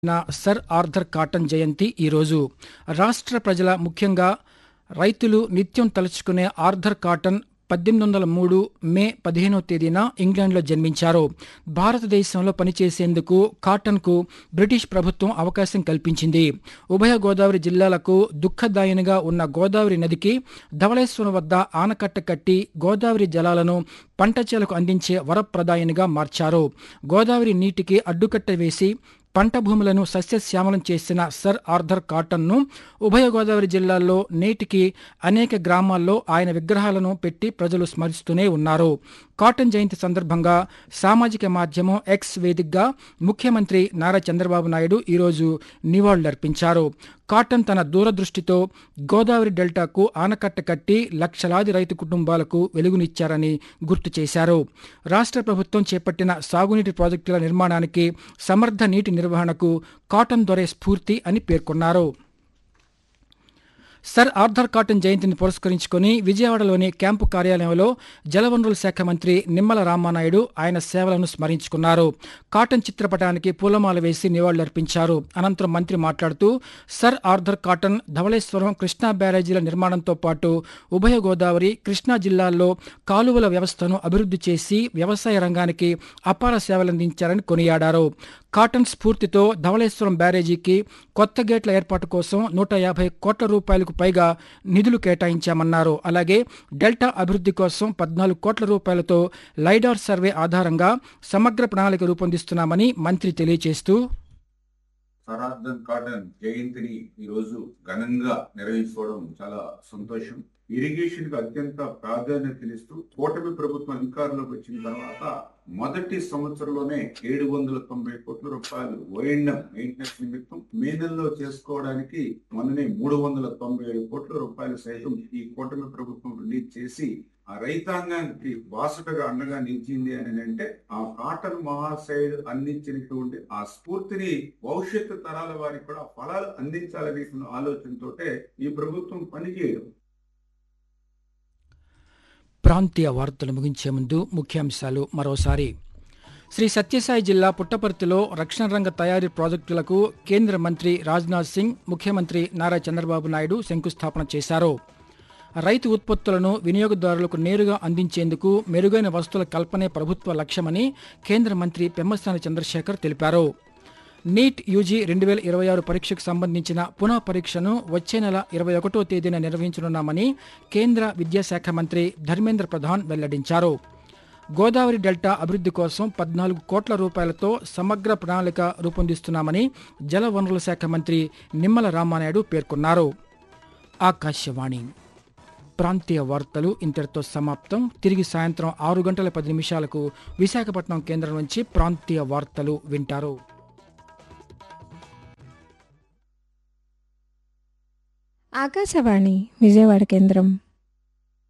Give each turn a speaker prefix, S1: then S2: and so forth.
S1: నా sir Arthur cotton జయంతి ఈరోజు రాష్ట్ర ప్రజల ముఖ్యంగా రైతులు నిత్యం తలుచుకునే ఆర్థర్ కాటన్ పద్దెనిమిది వందల మూడు మే పదిహేనో తేదీన ఇంగ్లాండ్లో జన్మించారు భారతదేశంలో పనిచేసేందుకు కాటన్కు బ్రిటిష్ ప్రభుత్వం అవకాశం కల్పించింది ఉభయ గోదావరి జిల్లాలకు దుఃఖదాయనిగా ఉన్న గోదావరి నదికి ధవళేశ్వరం వద్ద ఆనకట్ట కట్టి గోదావరి జలాలను పంట చేలకు అందించే వరప్రదాయనిగా మార్చారు గోదావరి నీటికి అడ్డుకట్ట వేసి పంట భూములను సస్యశ్యామలం చేసిన సర్ ఆర్థర్ కాటన్ను ఉభయ గోదావరి జిల్లాల్లో నేటికి అనేక గ్రామాల్లో ఆయన విగ్రహాలను పెట్టి ప్రజలు స్మరిస్తూనే ఉన్నారు కాటన్ జయంతి సందర్భంగా సామాజిక మాధ్యమం ఎక్స్ వేదికగా ముఖ్యమంత్రి నారా చంద్రబాబు నాయుడు ఈరోజు నివాళులర్పించారు కాటన్ తన దూరదృష్టితో గోదావరి డెల్టాకు ఆనకట్ట కట్టి లక్షలాది రైతు కుటుంబాలకు వెలుగునిచ్చారని గుర్తు చేశారు రాష్ట్ర ప్రభుత్వం చేపట్టిన సాగునీటి ప్రాజెక్టుల నిర్మాణానికి సమర్థ నీటి నిర్వహణకు కాటన్ దొరే స్ఫూర్తి అని పేర్కొన్నారు సర్ ఆర్థర్ కాటన్ జయంతిని పురస్కరించుకుని విజయవాడలోని క్యాంపు కార్యాలయంలో జలవనరుల శాఖ మంత్రి నిమ్మల రామానాయుడు ఆయన సేవలను స్మరించుకున్నారు కాటన్ చిత్రపటానికి పూలమాల వేసి నివాళులర్పించారు అనంతరం మంత్రి మాట్లాడుతూ sir Arthur Cotton Dhavaleswaram Krishna బ్యారేజీల నిర్మాణంతో పాటు ఉభయ గోదావరి కృష్ణా జిల్లాల్లో కాలువల వ్యవస్థను అభివృద్ధి చేసి వ్యవసాయ రంగానికి అపార సేవలందించారని కొనియాడారు కాటన్ స్ఫూర్తితో ధవళేశ్వరం బ్యారేజీకి కొత్త గేట్ల ఏర్పాటు కోసం నూట యాభై కోట్ల రూపాయలకు పైగా నిధులు కేటాయించామన్నారు అలాగే డెల్టా అభివృద్ధి కోసం పద్నాలుగు కోట్ల రూపాయలతో లైడార్ సర్వే ఆధారంగా సమగ్ర ప్రణాళిక రూపొందిస్తున్నామని మంత్రి తెలియజేస్తూ
S2: సరార్థన్ కాటన్ జయంతిని ఈ రోజు ఘనంగా నిర్వహించుకోవడం చాలా సంతోషం ఇరిగేషన్ కు అత్యంత ప్రాధాన్యతనిస్తూ కూటమి ప్రభుత్వం అధికారంలోకి వచ్చిన తర్వాత మొదటి సంవత్సరంలోనే ఏడు వందల తొంభై కోట్ల రూపాయలు ఓఎండం మెయింటెనెన్స్ నిమిత్తం మే నెలలో చేసుకోవడానికి మొన్ననే మూడు వందల తొంభై ఏడు కోట్ల రూపాయలు సైతం ఈ కూటమి ప్రభుత్వం రిలీజ్ చేసి ఆ రైతాంగానికి బాసటగా అండగా నిలిచింది అని అంటే ఆ కాటన్ మహాశైడ్ అందించినటువంటి ఆ స్ఫూర్తిని భవిష్యత్తు తరాల వారికి కూడా ఫలాలు అందించాలనే ఆలోచనతోటే ఈ ప్రభుత్వం పనిచేయడం
S1: ప్రాంతీయ వార్తలు ముగించే ముందు ముఖ్యాంశాలు మరోసారి శ్రీ సత్యసాయి జిల్లా పుట్టపర్తిలో రక్షణ రంగ తయారీ ప్రాజెక్టులకు కేంద్ర మంత్రి రాజ్నాథ్ సింగ్ ముఖ్యమంత్రి నారా చంద్రబాబు నాయుడు శంకుస్థాపన చేశారు రైతు ఉత్పత్తులను వినియోగదారులకు నేరుగా అందించేందుకు మెరుగైన వస్తువుల కల్పనే ప్రభుత్వ లక్ష్యమని కేంద్ర మంత్రి పెమ్మసాని చంద్రశేఖర్ తెలిపారు నీట్ యూజీ రెండు వేల ఇరవై ఆరు పరీక్షకు సంబంధించిన పునః పరీక్షను వచ్చే నెల ఇరవై ఒకటో తేదీన నిర్వహించనున్నామని కేంద్ర విద్యాశాఖ మంత్రి ధర్మేంద్ర ప్రధాన్ వెల్లడించారు గోదావరి డెల్టా అభివృద్ధి కోసం పద్నాలుగు కోట్ల రూపాయలతో సమగ్ర ప్రణాళిక రూపొందిస్తున్నామని జల వనరుల శాఖ మంత్రి నిమ్మల రామానాయుడు పేర్కొన్నారు ఆకాశవాణి ప్రాంతీయ వార్తలు ఇంతటితో సమాప్తం తిరిగి సాయంత్రం ఆరు గంటల పది నిమిషాలకు విశాఖపట్నం కేంద్రం నుంచి ప్రాంతీయ వార్తలు వింటారు
S3: ఆకాశవాణి విజయవాడ కేంద్రం